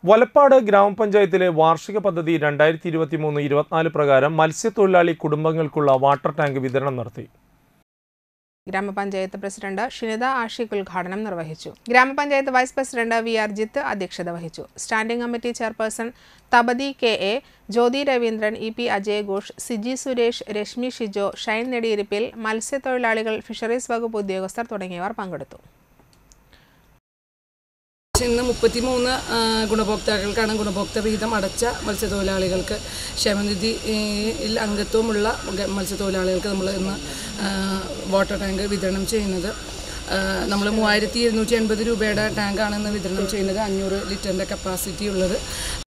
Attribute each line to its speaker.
Speaker 1: വലപ്പാട് ഗ്രാമപഞ്ചായത്തിലെ വാർഷിക പദ്ധതി രണ്ടായിരത്തി ഇരുപത്തി മൂന്ന് ഇരുപത്തിനാല് പ്രകാരം മത്സ്യത്തൊഴിലാളി കുടുംബങ്ങൾക്കുള്ള വാട്ടർ ടാങ്ക് വിതരണം നടത്തി
Speaker 2: ഗ്രാമപഞ്ചായത്ത് പ്രസിഡന്റ് ഷിനിത ആഷിഖ് ഉദ്ഘാടനം നിർവഹിച്ചു ഗ്രാമപഞ്ചായത്ത് vice president V R Jith അധ്യക്ഷത വഹിച്ചു standing committee chairperson Thapathi K A Jyothi Raveendran E P Ajay Ghosh Siji Suresh Reshmi Shijo Shine നെടിയിരിപ്പിൽ മത്സ്യത്തൊഴിലാളികൾ ഫിഷറീസ് വകുപ്പ് ഉദ്യോഗസ്ഥർ തുടങ്ങിയവർ പങ്കെടുത്തു
Speaker 3: ഇന്ന് മുപ്പത്തിമൂന്ന് ആ, ഗുണഭോക്താക്കൾക്കാണ് ഗുണഭോക്തൃ വിഹിതം അടച്ച മത്സ്യത്തൊഴിലാളികൾക്ക് ക്ഷേമനിധിയിൽ അംഗത്വമുള്ള ഗ- മത്സ്യത്തൊഴിലാളികൾക്ക് നമ്മൾ ഇന്ന് ആ, വാട്ടർ ടാങ്ക് വിതരണം ചെയ്യുന്നത് നമ്മൾ മൂവായിരത്തി ഇരുന്നൂറ്റി എൺപത് രൂപയുടെ ടാങ്കാണ് ഇന്ന് വിതരണം ചെയ്യുന്നത് അഞ്ഞൂറ് ലിറ്ററിൻ്റെ കപ്പാസിറ്റി ഉള്ളത്